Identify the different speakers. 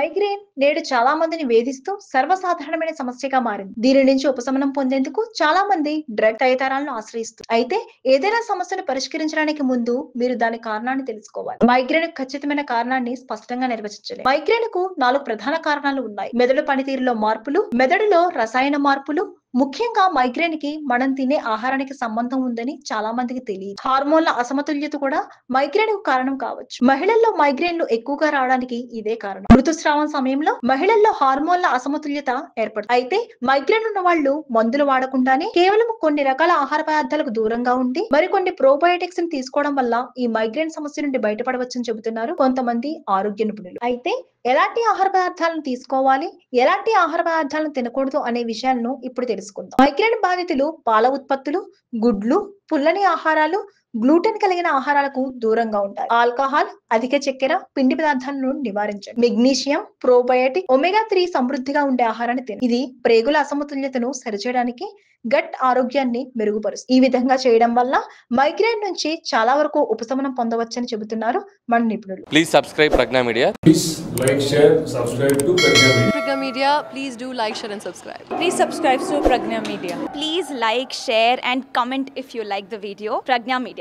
Speaker 1: Migraine నేడు చాలా మందిని వేధిస్తూ సర్వసాధారణమైన సమస్యగా మారింది దీని నుంచి ఉపశమనం పొందేందుకు చాలా మంది డ్రగ్ తదితరాలను ఆశ్రయిస్తారు అయితే ఏదైనా సమస్యను పరిష్కరించడానికి ముందు మీరు దాని కారణాన్ని తెలుసుకోవాలి మైగ్రేన్ ఖచ్చితమైన కారణాన్ని స్పష్టంగా నిర్వచించలేదు మైగ్రేన్ కు నాలుగు ప్రధాన కారణాలు ఉన్నాయి మెదడు పనితీరులో మార్పులు మెదడులో రసాయన మార్పులు ముఖ్యంగా మైగ్రేన్ కి మనం తినే ఆహారానికి సంబంధం ఉందని చాలా మందికి తెలియదు హార్మోన్ల అసమతుల్యత కూడా మైగ్రేన్ కు కారణం కావచ్చు మహిళల్లో మైగ్రేన్లు ఎక్కువగా రావడానికి ఇదే కారణం ఋతుస్రావం సమయంలో మహిళల్లో హార్మోన్ల అసమతుల్యత ఏర్పడుతుంది అయితే మైగ్రేన్ ఉన్న వాళ్ళు మందులు వాడకుండానే కేవలం కొన్ని రకాల ఆహార పదార్థాలకు దూరంగా ఉండి మరికొన్ని ప్రోబయోటిక్స్ ని తీసుకోవడం వల్ల ఈ మైగ్రేన్ సమస్య నుండి బయటపడవచ్చని చెబుతున్నారు కొంతమంది ఆరోగ్య నిపుణులు అయితే ఎలాంటి ఆహార పదార్థాలను తీసుకోవాలి ఎలాంటి ఆహార పదార్థాలను తినకూడదు అనే విషయాలను ఇప్పుడు తెలుసుకుందాం మైగ్రేన్ బాధితులు పాల ఉత్పత్తులు గుడ్లు పుల్లని ఆహారాలు గ్లూటెన్ కలిగిన ఆహారాలకు దూరంగా ఉండాలి ఆల్కహాల్ అధిక చక్కెర పిండి పదార్థాలను నివారించండి మెగ్నీషియం ప్రోబయోటిక్ ఒమేగా త్రీ సమృద్ధిగా ఉండే ఆహారాన్ని తినండి ఇది ప్రేగుల అసమతుల్యతను సరిచేయడానికి గట్ ఆరోగ్యాన్ని మెరుగుపరుస్తుంది ఈ విధంగా చేయడం వల్ల మైగ్రేన్ నుంచి చాలా వరకు ఉపశమనం పొందవచ్చని చెబుతున్నారు మన నిపుణులు
Speaker 2: Please subscribe Pragna Media.
Speaker 3: Please like, share, subscribe to Pragya Media.
Speaker 4: Pragya Media, please do like, share, and subscribe.
Speaker 5: Please subscribe to Pragna Media.
Speaker 6: Please like, share, and comment if you like the video. Pragna Media.